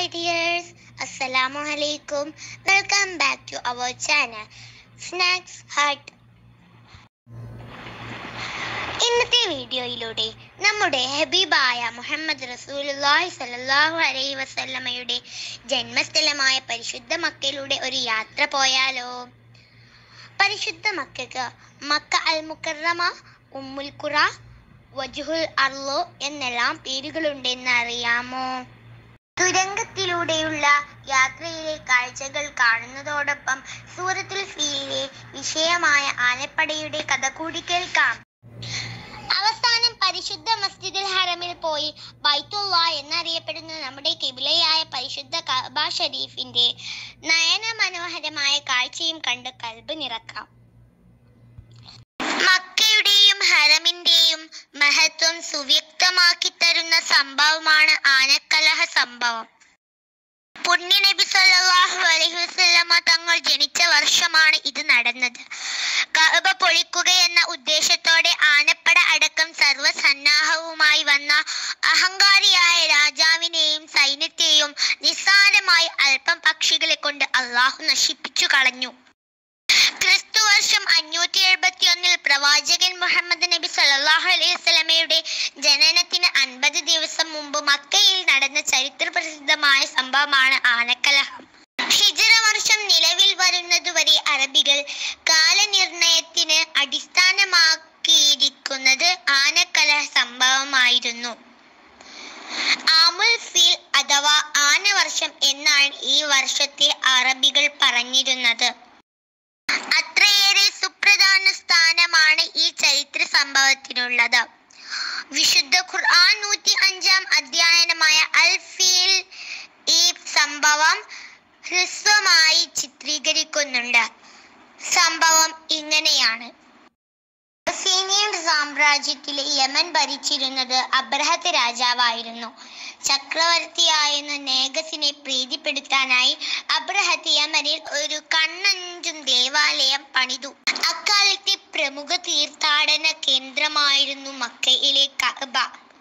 dears, Assalamu alaikum. Welcome back to our channel, Snacks Hut. ഇന്നത്തെ വീഡിയോയിലൂടെ നമ്മുടെ ഹബീബായ മുഹമ്മദ് റസൂലുള്ളാഹി സ്വല്ലല്ലാഹു അലൈഹി വസല്ലമയുടെ ജന്മസ്ഥലമായ പരിശുദ്ധ മക്കയിലൂടെ ഒരു യാത്ര പോയാലോ പരിശുദ്ധ മക്കക്ക് മക്ക അൽ മുക്കറമ ഉമ്മുൽ ഖുറ വജുഹുൽ അർലോ എന്നെല്ലാം പേരുകളുണ്ടെന്ന് അറിയാമോ തുരങ്കത്തിലൂടെയുള്ള യാത്രയിലെ കാഴ്ചകൾ കാണുന്നതോടൊപ്പം സൂറത്തുൽ ഫീലിലെ വിഷയമായ ആനപ്പടയുടെ കഥ കൂടി കേൾക്കാം അവസാനം പരിശുദ്ധ മസ്ജിദുൽ ഹറമിൽ പോയി ബൈത്തുള്ള എന്നറിയപ്പെടുന്ന നമ്മുടെ കിബിലയായ പരിശുദ്ധ കഅബ ഷരീഫിന്റെ നയന മനോഹരമായ കാഴ്ചയും കണ്ട് കൽബ് നിറക്കാം മക്കയുടെയും ഹറമിന്റെയും മഹത്വം സുവ്യക്തമാക്കി തരുന്ന സംഭവമാണ് ആനക്കലഹ സംഭവം പുണ്യ നബി സല്ലല്ലാഹു അലൈഹി വസല്ലമ തങ്ങൾ ജനിച്ച വർഷമാണ് ഇത് നടന്നത് കഅബ പൊളിക്കുക എന്ന ഉദ്ദേശത്തോടെ ആനപ്പട അടക്കം സർവ്വസന്നാഹവുമായി വന്ന അഹങ്കാരിയായ രാജാവിനെയും സൈന്യത്തെയും നിസ്സാരമായി അല്പം പക്ഷികളെ കൊണ്ട് അള്ളാഹു നശിപ്പിച്ചു കളഞ്ഞു ക്രിസ്തു വർഷം അഞ്ഞൂറ്റി എഴുപത്തി ഒന്നിൽ പ്രവാചകൻ മുഹമ്മദ് നബി സല്ലല്ലാഹു അലൈഹി വസല്ലമയുടെ ജനനത്തിന് അൻപത് ദിവസം മുമ്പ് മക്കയിൽ നടന്ന ചരിത്ര പ്രസിദ്ധമായ സംഭവമാണ് ആനക്കലഹം ഹിജറ വർഷം നിലവിൽ വരുന്നതുവരെ അറബികൾ കാലനിർണയത്തിന് അടിസ്ഥാനമാക്കിയിരിക്കുന്നത് ആനക്കലഹ സംഭവമായിരുന്നു ആമുൽ ഫീൽ അഥവാ ആനവർഷം എന്നാണ് ഈ വർഷത്തെ അറബികൾ പറഞ്ഞിരുന്നത് അത്രയേറെ സുപ്രധാന സ്ഥാനമാണ് ഈ ചരിത്ര സംഭവത്തിനുള്ളത് വിശുദ്ധ ഖുർആൻ നൂറ്റി അഞ്ചാം അധ്യയനമായ അൽ ഫീൽ ഈ സംഭവം ഹ്രസ്വമായി ചിത്രീകരിക്കുന്നുണ്ട് സംഭവം ഇങ്ങനെയാണ് അബസീനിയൻ സാമ്രാജ്യത്തിലെ യമൻ ഭരിച്ചിരുന്നത് അബ്രഹത്ത് രാജാവായിരുന്നു ചക്രവർത്തിയായിരുന്ന നേഗസിനെ പ്രീതിപ്പെടുത്താനായി അബ്രഹത്ത് യമനിൽ ഒരു കണ്ണഞ്ചും ദേവാലയം പണിതു അക്കാലത്തെ പ്രമുഖ തീർത്ഥാടന കേന്ദ്രമായിരുന്നു മക്കയിലെ കഅബ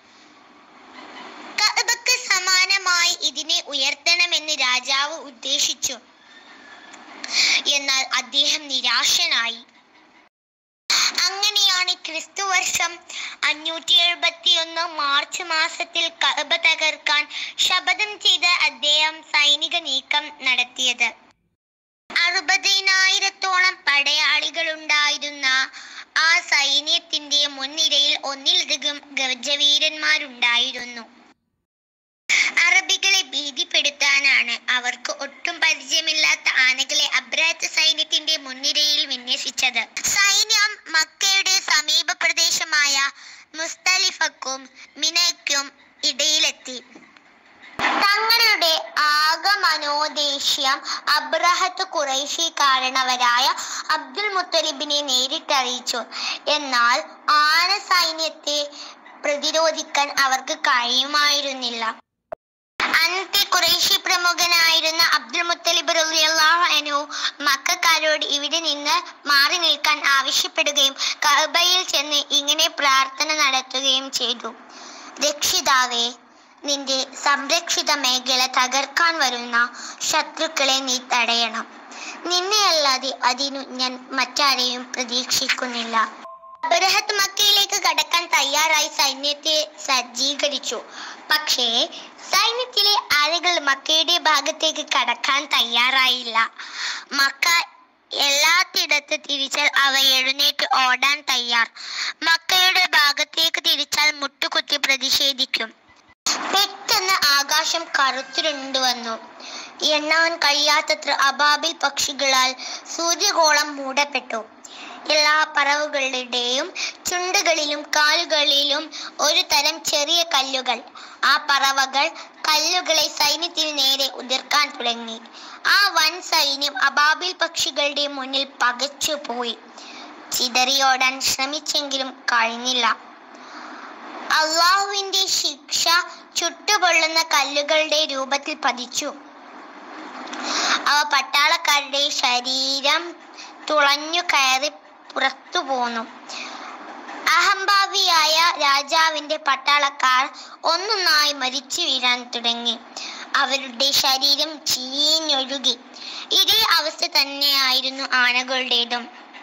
കഅബക്ക് സമാനമായി ഇതിനെ ഉയർത്തണമെന്ന് രാജാവ് ഉദ്ദേശിച്ചു എന്നാൽ അദ്ദേഹം നിരാശനായി അങ്ങനെയാണ് ക്രിസ്തു വർഷം അഞ്ഞൂറ്റി എഴുപത്തി ഒന്ന് മാർച്ച് മാസത്തിൽ കഅബ തകർക്കാൻ ശപഥം ചെയ്ത് അദ്ദേഹം സൈനിക നീക്കം നടത്തിയത് അറുപതിനായിരത്തോളം പടയാളികൾ ഉണ്ടായിരുന്ന ആ സൈന്യത്തിന്റെ മുൻനിരയിൽ ഒന്നിലധികം ഗജവീരന്മാരുണ്ടായിരുന്നു അറബികളെ ഭീതിപ്പെടുത്താനാണ് അവർക്ക് ഒട്ടും പരിചയമില്ലാത്ത ആനകളെ അബ്രാത്ത് സൈന്യത്തിന്റെ മുൻനിരയിൽ വിന്യസിച്ചത് സൈന്യം മക്കയുടെ സമീപ പ്രദേശമായ മുസ്തലിഫക്കും മിനയ്ക്കും ഇടയിലെത്തി തങ്ങളുടെ ആഗമനോദ്ദേശ്യം അബ്രഹത്ത് കുറേശി കാരണവരായ അബ്ദുൽ മുത്തലിബിനെ നേരിട്ടറിയിച്ചു എന്നാൽ ആന സൈന്യത്തെ പ്രതിരോധിക്കാൻ അവർക്ക് കഴിയുമായിരുന്നില്ല അന്നത്തെ കുറേശി പ്രമുഖനായിരുന്ന അബ്ദുൽ മുത്തലിബ് റളിയല്ലാഹു അൻഹു മക്കാരോട് ഇവിടെ നിന്ന് മാറി നിൽക്കാൻ ആവശ്യപ്പെടുകയും കഅബയിൽ ചെന്ന് ഇങ്ങനെ പ്രാർത്ഥന നടത്തുകയും ചെയ്തു രക്ഷിതാവേ നിന്റെ സംരക്ഷിത മേഖല തകർക്കാൻ വരുന്ന ശത്രുക്കളെ നീ തടയണം നിന്നെയല്ലാതെ അതിനു ഞാൻ മറ്റാരെയും പ്രതീക്ഷിക്കുന്നില്ല അബ്രഹത്ത് മക്കയിലേക്ക് കടക്കാൻ തയ്യാറായി സൈന്യത്തെ സജ്ജീകരിച്ചു പക്ഷേ സൈന്യത്തിലെ ആളുകൾ മക്കയുടെ ഭാഗത്തേക്ക് കടക്കാൻ തയ്യാറായില്ല മക്ക എല്ലാത്തിടത്ത് തിരിച്ചാൽ അവ എഴുന്നേറ്റ് ഓടാൻ തയ്യാർ മക്കയുടെ ഭാഗത്തേക്ക് തിരിച്ചാൽ മുട്ടുകുത്തി പ്രതിഷേധിക്കും പെട്ടെന്ന് ആകാശം കറുത്തിരുണ്ടു വന്നു എണ്ണാൻ കഴിയാത്തത്ര അബാബിൽ പക്ഷികളാൽ സൂര്യഗോളം മൂടപ്പെട്ടു എല്ലാ പറവുകളുടെയും ചുണ്ടുകളിലും കാലുകളിലും ഒരു തരം ചെറിയ കല്ലുകൾ ആ പറവകൾ കല്ലുകളെ സൈന്യത്തിന് നേരെ ഉതിർക്കാൻ തുടങ്ങി ആ വൻ സൈന്യം അബാബിൽ പക്ഷികളുടെ മുന്നിൽ പകച്ചു പോയി ചിതറിയോടാൻ ശ്രമിച്ചെങ്കിലും കഴിഞ്ഞില്ല അള്ളാഹുവിന്റെ ശിക്ഷ ചുട്ടുപൊള്ളുന്ന കല്ലുകളുടെ രൂപത്തിൽ പതിച്ചു അവ പട്ടാളക്കാരുടെ ശരീരം തുളഞ്ഞു കയറി പുറത്തു പോന്നു അഹംഭാവിയായ രാജാവിന്റെ പട്ടാളക്കാർ ഒന്നൊന്നായി മരിച്ചു വീഴാൻ തുടങ്ങി അവരുടെ ശരീരം ചീഞ്ഞൊഴുകി ഇതേ അവസ്ഥ തന്നെയായിരുന്നു ആനകളുടേതും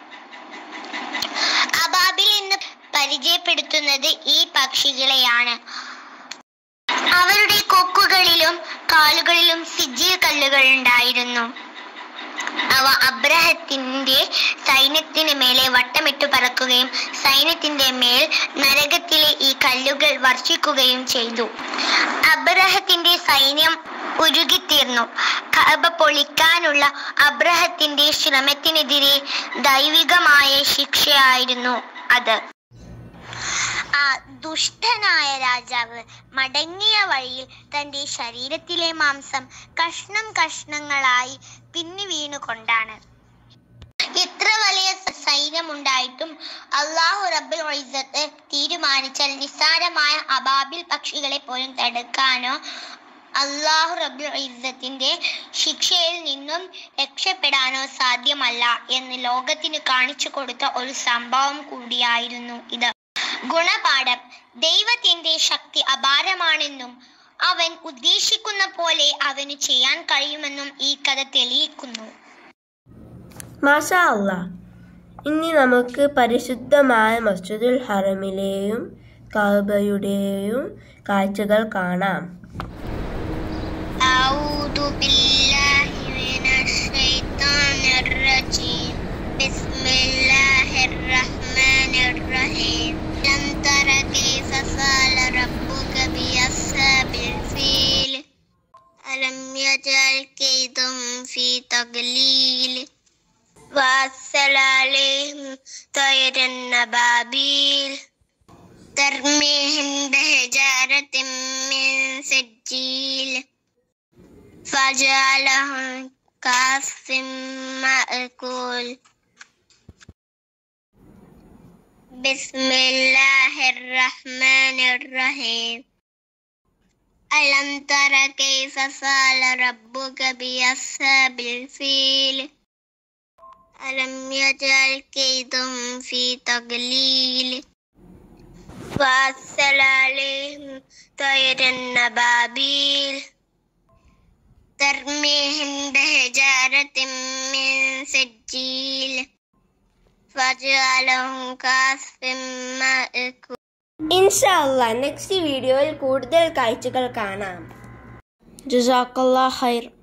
അബാബിൽ എന്ന് പരിചയപ്പെടുത്തുന്നത് ഈ പക്ഷികളെയാണ് അവരുടെ കൊക്കുകളിലും കാലുകളിലും സിജിൽ കല്ലുകൾ ഉണ്ടായിരുന്നു അവ അബ്രഹത്തിന്റെ സൈന്യത്തിന് മേലെ വട്ടമിട്ടു പറക്കുകയും സൈന്യത്തിന്റെ മേൽ നരകത്തിലെ ഈ കല്ലുകൾ വർഷിക്കുകയും ചെയ്തു അബ്രഹത്തിന്റെ സൈന്യം ഉരുകിത്തീർന്നു കഅബ പൊളിക്കാനുള്ള അബ്രഹത്തിന്റെ ശ്രമത്തിനെതിരെ ദൈവികമായ ശിക്ഷയായിരുന്നു അത് ആ ദുഷ്ടനായ രാജാവ് മടങ്ങിയ വഴിയിൽ തന്റെ ശരീരത്തിലെ മാംസം കഷ്ണം കഷ്ണങ്ങളായി പിന്നി വീണുകൊണ്ടാണ് ഇത്ര വലിയ സൈന്യമുണ്ടായിട്ടും അള്ളാഹു റബ്ബുൽ ഇസ്സത്ത് തീരുമാനിച്ചാൽ നിസ്സാരമായ അബാബിൽ പക്ഷികളെ പോലും തടുക്കാനോ അള്ളാഹു റബ്ബുൽ ഇസ്സത്തിന്റെ ശിക്ഷയിൽ നിന്നും രക്ഷപ്പെടാനോ സാധ്യമല്ല എന്ന് ലോകത്തിന് കാണിച്ചു കൊടുത്ത ഒരു സംഭവം കൂടിയായിരുന്നു ഇത് ഗുണപാഠം ദൈവത്തിന്റെ ശക്തി അപാരമാണെന്നും അവൻ ഉദ്ദേശിക്കുന്ന പോലെ അവന് ചെയ്യാൻ കഴിയുമെന്നും ഈ കഥ തെളിയിക്കുന്നു മാഷാ അല്ലാ ഇനി നമുക്ക് പരിശുദ്ധമായ മസ്ജിദുൽ ഹറമിലെയും കഅബയുടെയും കാഴ്ചകൾ കാണാം أعوذ بالله من الشيطان الرجيم بسم الله الرحمن الرحيم لم تر كيف فعل ربك بأصحاب الفيل ألم يجعل كيدهم في تضليل وأرسل عليهم طيرا أبابيل ترميهم بحجارة من سجيل فجعلهم كعصف مأكول بسم الله الرحمن الرحيم ألم تر كيف فعل ربك بأصحاب الفيل ألم يجعل كيدهم في تضليل وأرسل عليهم طيرا أبابيل ترميهم بحجارة من سجيل فجعلهم كعصف مأكول ഇൻഷാ അല്ലാ നെക്സ്റ്റ് വീഡിയോയിൽ കൂടുതൽ കാഴ്ചകൾ കാണാം ജസാക്കല്ലാ ഹൈർ